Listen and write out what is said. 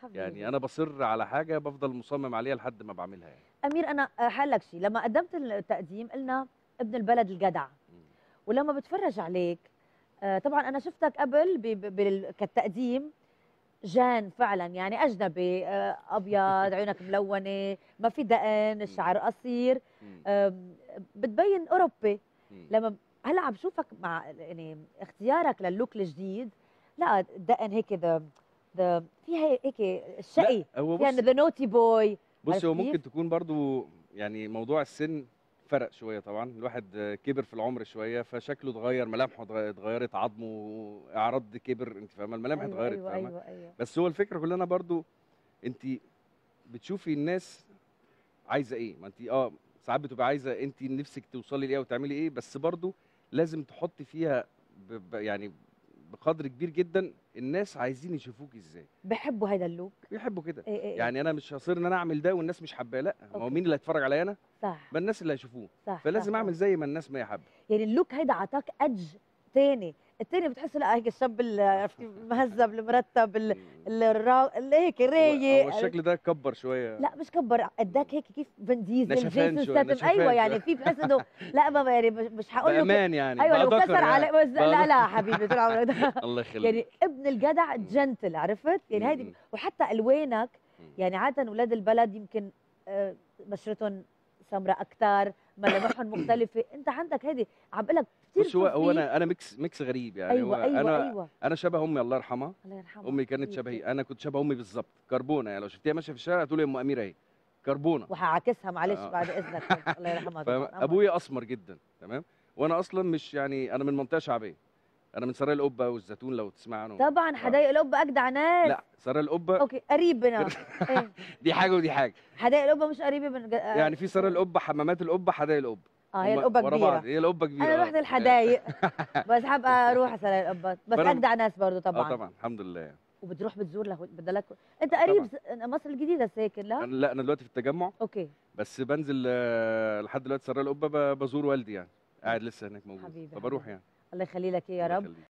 حبيبي. يعني انا بصر على حاجه بفضل مصمم عليها لحد ما بعملها يعني امير انا حلك شيء لما قدمت التقديم قلنا ابن البلد الجدع مم. ولما بتفرج عليك آه، طبعا انا شفتك قبل ب- ب- بال- كالتقديم جان فعلا يعني اجنبي آه، ابيض عيونك ملونه ما في دقن الشعر قصير مم. آم، بتبين اوروبي مم. لما هلا عم بشوفك مع يعني اختيارك للوك الجديد لا الدقن هيك ذا ذا فيها هيك الشقي لا هو فيها بص ذا نوتي بوي بص هو عارف كيف؟ ممكن تكون برضو يعني موضوع السن فرق شويه طبعا الواحد آه، كبر في العمر شويه فشكله اتغير ملامحه اتغ- اتغيرت عظمه اعراض كبر انت فاهمه الملامح أيوة اتغيرت ايوه فاهمه ايوه ايوه بس هو الفكره كلنا برضو انت بتشوفي الناس عايزه ايه ما انت اه ساعات بتبقى عايزه انت نفسك توصلي لايه وتعملي ايه بس برضو لازم تحطي فيها ب ب يعني بقدر كبير جدا الناس عايزين يشوفوك ازاي بحبوا هيدا اللوك بيحبوا كده إيه إيه يعني انا مش هصير ان انا اعمل ده والناس مش حباه لا ما هو أوكي. مين اللي هيتفرج عليا انا صح ما الناس اللي هيشوفوه صح فلازم صح، اعمل صح. زي ما الناس ما هي حابه يعني اللوك هيدا عطاك ادج تاني التاني بتحسه لا هيك الشاب ال- عرفت كيف المهذب المرتب ال- ال- الرا- اللي هيك هو- الرايق هو الشكل ده كبر شويه لا مش كبر اداك هيك كيف فان ديزل نشفان جيسون شوية، ستاتم نشفان ايوه شوية. يعني في بحس انه لا ما يعني مش مش هقول له ك- بامان يعني ايوه لو بقى ذكر كسر علي يعني. بس لا بقى لا حبيبي طول عمرك ده. الله يخليك يعني ابن الجدع جنتل عرفت يعني هيدي م- وحتى الوانك م. يعني عاده اولاد البلد يمكن آه، بشرتهم سمراء اكثر ملامحهم مختلفه انت عندك هيدي عم بقول لك كثير بص هو هو انا انا ميكس ميكس غريب يعني ايوه هو ايوه انا ايوه انا شبه امي الله يرحمها الله يرحمها امي كانت حبيبتي. شبهي انا كنت شبه امي بالظبط كربونه يعني لو شفتيها ماشيه في الشارع تقولي يا ام اميره اهي كربونه وهعاكسها معلش آه. بعد اذنك الله يرحمها طبعاً. أمر. فابويا اسمر جدا تمام وانا اصلا مش يعني انا من منطقه شعبيه انا من سرايا القبه والزيتون لو تسمع عنه طبعا حدايق القبه اجدع ناس لا سرايا القبه اوكي قريبنا إيه. دي حاجه ودي حاجه حدائق القبه مش قريبه من ج- آه، يعني في سرايا القبه حمامات القبه حدائق القبه اه هي هما القبه ورا بعض كبيره هي القبه كبيره انا آه. رحت الحدايق بس حابه اروح على القبه بس فأنا- اجدع ناس برضه طبعا, اه طبعا الحمد لله وبتروح بتزور له بدلك انت آه، قريب طبعاً. س- مصر الجديده ساكن لا أنا لا انا دلوقتي في التجمع اوكي بس بنزل آه، لحد دلوقتي سرايا القبه ب- بزور والدي يعني قاعد لسه هناك موجود حبيبي، فبروح حبيبي. يعني الله يخلي لك إيه يا الله رب يخليك.